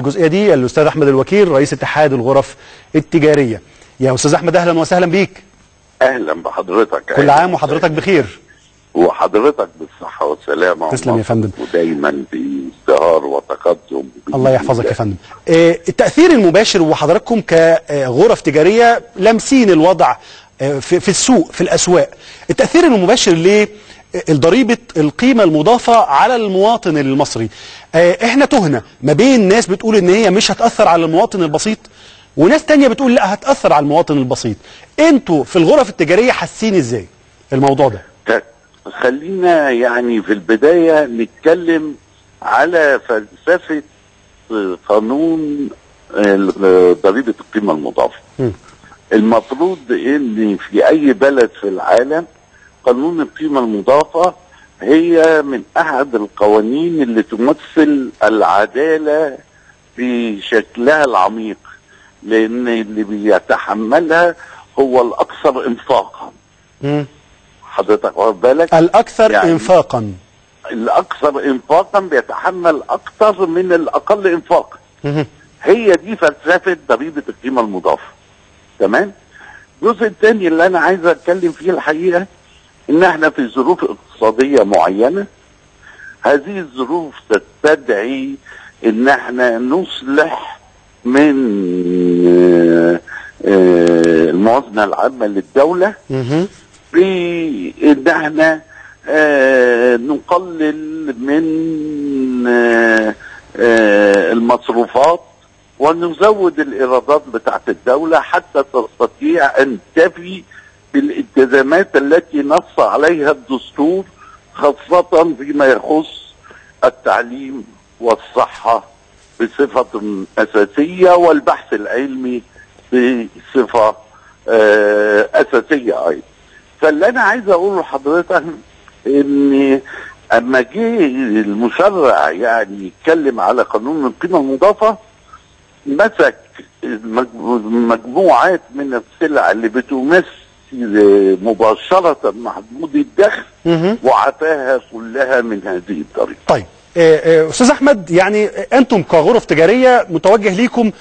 الجزئيه دي الاستاذ احمد الوكيل رئيس اتحاد الغرف التجاريه يا استاذ احمد اهلا وسهلا بيك اهلا بحضرتك كل أهلاً عام وحضرتك بخير وحضرتك بالصحه والسلامه تسلم يا فندم. ودايما بازدهار وتقدم الله يحفظك يا فندم آه، التأثير المباشر وحضراتكم كغرف تجارية لامسين الوضع آه، في في السوق في الأسواق التأثير المباشر لضريبة القيمة المضافة على المواطن المصري آه، احنا تهنا ما بين ناس بتقول ان هي مش هتأثر على المواطن البسيط وناس تانية بتقول لا هتأثر على المواطن البسيط انتوا في الغرف التجارية حاسين ازاي الموضوع ده ت- خلينا يعني في البدايه نتكلم على فلسفه قانون ال- ضريبه القيمه المضافه مم. المفروض ان في اي بلد في العالم قانون القيمه المضافه هي من احد القوانين اللي تمثل العداله بشكلها العميق لان اللي بيتحملها هو الاكثر انفاقا مم. حضرتك واخد بالك الأكثر يعني- إنفاقا الاكثر انفاقا بيتحمل اكثر من الاقل انفاقا مم. هي دي فلسفه ضريبه القيمه المضافه تمام الجزء الثاني اللي انا عايز اتكلم فيه الحقيقه ان احنا في ظروف اقتصاديه معينه هذه الظروف تستدعي ان احنا نصلح من آه، آه، الموازنه العامه للدوله مم. بان احنا آه نقلل من آه آه المصروفات ونزود الايرادات بتاعت الدوله حتى تستطيع ان تفي بالالتزامات التي نص عليها الدستور خاصه فيما يخص التعليم والصحه بصفه اساسيه والبحث العلمي بصفه آه اساسيه ايضا. فاللي انا عايز اقوله لحضرتك ان اما جه المشرع يعني يتكلم على قانون القيمه المضافه مسك مج- مجموعات من السلع اللي بتمثل مباشره محدود الدخل مم. وعفاها كلها من هذه الطريقه طيب آه، آه، استاذ احمد يعني انتم كغرف تجاريه متوجه ليكم